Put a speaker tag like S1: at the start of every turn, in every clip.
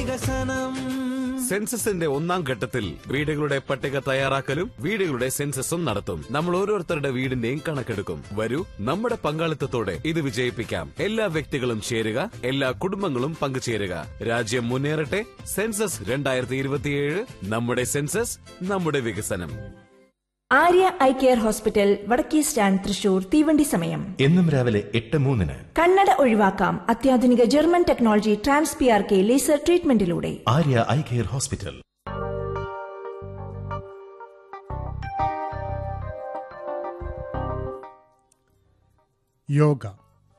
S1: വികസനം
S2: സെൻസസിന്റെ ഒന്നാം ഘട്ടത്തിൽ വീടുകളുടെ പട്ടിക തയ്യാറാക്കലും വീടുകളുടെ സെൻസസും നടത്തും നമ്മൾ ഓരോരുത്തരുടെ വീടിന്റെയും കണക്കെടുക്കും വരൂ നമ്മുടെ പങ്കാളിത്തത്തോടെ ഇത് വിജയിപ്പിക്കാം എല്ലാ വ്യക്തികളും ചേരുക എല്ലാ കുടുംബങ്ങളും പങ്കുചേരുക രാജ്യം മുന്നേറട്ടെ സെൻസസ് രണ്ടായിരത്തി ഇരുപത്തിയേഴ് നമ്മുടെ സെൻസസ് നമ്മുടെ വികസനം
S3: ആര്യ ഐ കെയർ ഹോസ്പിറ്റൽ വടക്കേ സ്റ്റാൻഡ് തൃശൂർ തീവണ്ടി സമയം
S4: എന്നും രാവിലെ എട്ട് മൂന്നിന്
S3: കണ്ണട ഒഴിവാക്കാം അത്യാധുനിക German technology trans P R K laser ട്രീറ്റ്മെന്റിലൂടെ
S4: Arya eye care hospital
S5: yoga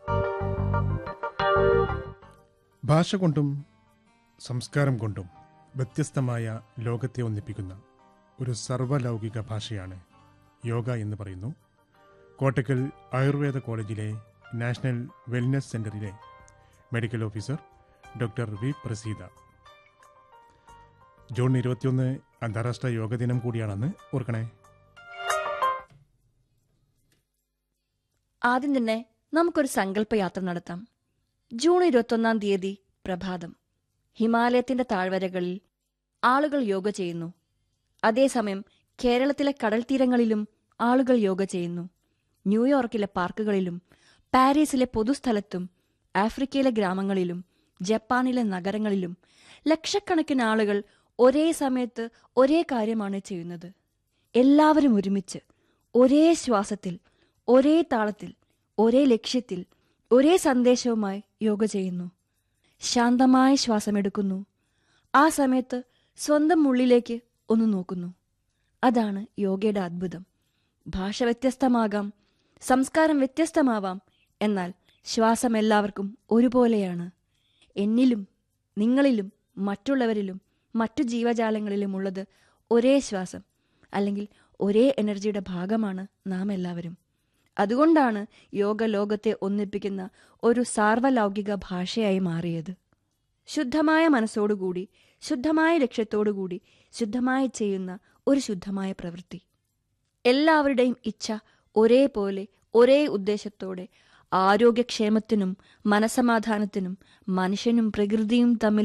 S5: ഭാഷ കൊണ്ടും സംസ്കാരം കൊണ്ടും വ്യത്യസ്തമായ ലോകത്തെ ഒന്നിപ്പിക്കുന്ന ഒരു സർവലൗകിക ഭാഷയാണ് യോഗ എന്ന് പറയുന്നു കോട്ടക്കൽ ആയുർവേദ കോളേജിലെ നാഷണൽ വെൽനസ് സെന്ററിലെ medical officer doctor V Praseetha June ഇരുപത്തിയൊന്ന് അന്താരാഷ്ട്ര യോഗ ദിനം കൂടിയാണെന്ന് ഓർക്കണേ
S6: ആദ്യം തന്നെ നമുക്കൊരു സങ്കല്പയാത്ര നടത്താം ജൂൺ ഇരുപത്തൊന്നാം തീയതി പ്രഭാതം ഹിമാലയത്തിന്റെ താഴ്വരകളിൽ ആളുകൾ യോഗ ചെയ്യുന്നു അതേസമയം കേരളത്തിലെ കടൽ തീരങ്ങളിലും ആളുകൾ യോഗ ചെയ്യുന്നു ന്യൂയോർക്കിലെ പാർക്കുകളിലും പാരീസിലെ പൊതുസ്ഥലത്തും ആഫ്രിക്കയിലെ ഗ്രാമങ്ങളിലും ജപ്പാനിലെ നഗരങ്ങളിലും ലക്ഷക്കണക്കിന് ആളുകൾ ഒരേ സമയത്ത് ഒരേ കാര്യമാണ് ചെയ്യുന്നത് എല്ലാവരും ഒരുമിച്ച് ഒരേ ശ്വാസത്തിൽ ഒരേ താളത്തിൽ ഒരേ ലക്ഷ്യത്തിൽ ഒരേ സന്ദേശവുമായി യോഗ ചെയ്യുന്നു ശാന്തമായ ശ്വാസമെടുക്കുന്നു ആ സമയത്ത് സ്വന്തം ഉള്ളിലേക്ക് ഒന്ന് നോക്കുന്നു അതാണ് യോഗയുടെ അദ്ഭുതം ഭാഷ വ്യത്യസ്തമാകാം സംസ്കാരം വ്യത്യസ്തമാവാം എന്നാൽ ശ്വാസം എല്ലാവർക്കും ഒരുപോലെയാണ് എന്നിലും നിങ്ങളിലും മറ്റുള്ളവരിലും മറ്റു ജീവജാലങ്ങളിലും ഉള്ളത് ഒരേ ശ്വാസം അല്ലെങ്കിൽ ഒരേ എനർജിയുടെ ഭാഗമാണ് നാം എല്ലാവരും അതുകൊണ്ടാണ് യോഗ ലോകത്തെ ഒന്നിപ്പിക്കുന്ന ഒരു സാർവലൗകിക ഭാഷയായി മാറിയത് ശുദ്ധമായ മനസ്സോടുകൂടി ശുദ്ധമായ ലക്ഷ്യത്തോടുകൂടി ശുദ്ധമായി ചെയ്യുന്ന ഒരു ശുദ്ധമായ പ്രവൃത്തി എല്ലാവരുടെയും ഇച്ഛ ഒരേപോലെ ഒരേ ഉദ്ദേശത്തോടെ ആരോഗ്യക്ഷേമത്തിനും മനസമാധാനത്തിനും മനുഷ്യനും പ്രകൃതിയും തമ്മിൽ